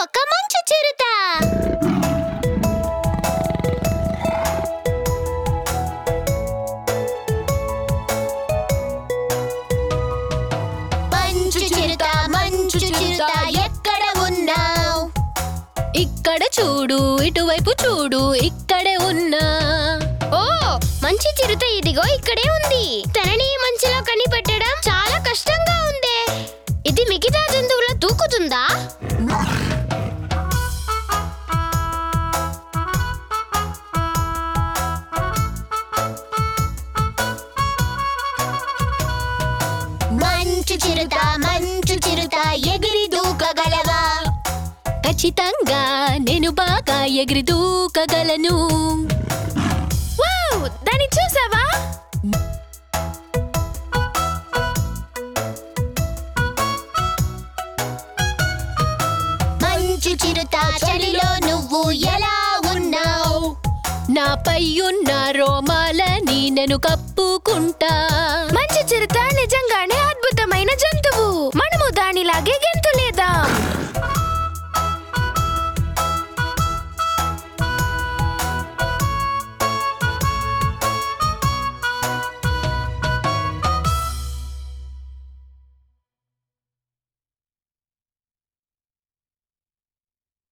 ఒక మంచు చిరుత మంచు చిరుత మంచు చిరుత ఎక్కడ ఉన్నావు ఇక్కడ చూడు ఇటువైపు చూడు ఇక్కడే ఉన్నా ఓ మంచి చిరుత ఇదిగో ఇక్కడే ఉంది తనని ఈ మంచులో కనిపెట్టడం చాలా కష్టంగా ఉందే ఇది మిగతా జంతువుల దూకుతుందా మంచు చిరుత మంచు చిరుత ఎగిరి దూకగలవా ఖచ్చితంగా నేను బాగా ఎగిరి దూకగలను వావ్ దాన్ని చూసావా మంచు చిరుత చలిలో నువ్వు ఎలా ఉన్నావు నాపై ఉన్న రోమాలని నేను కప్పుకుంటా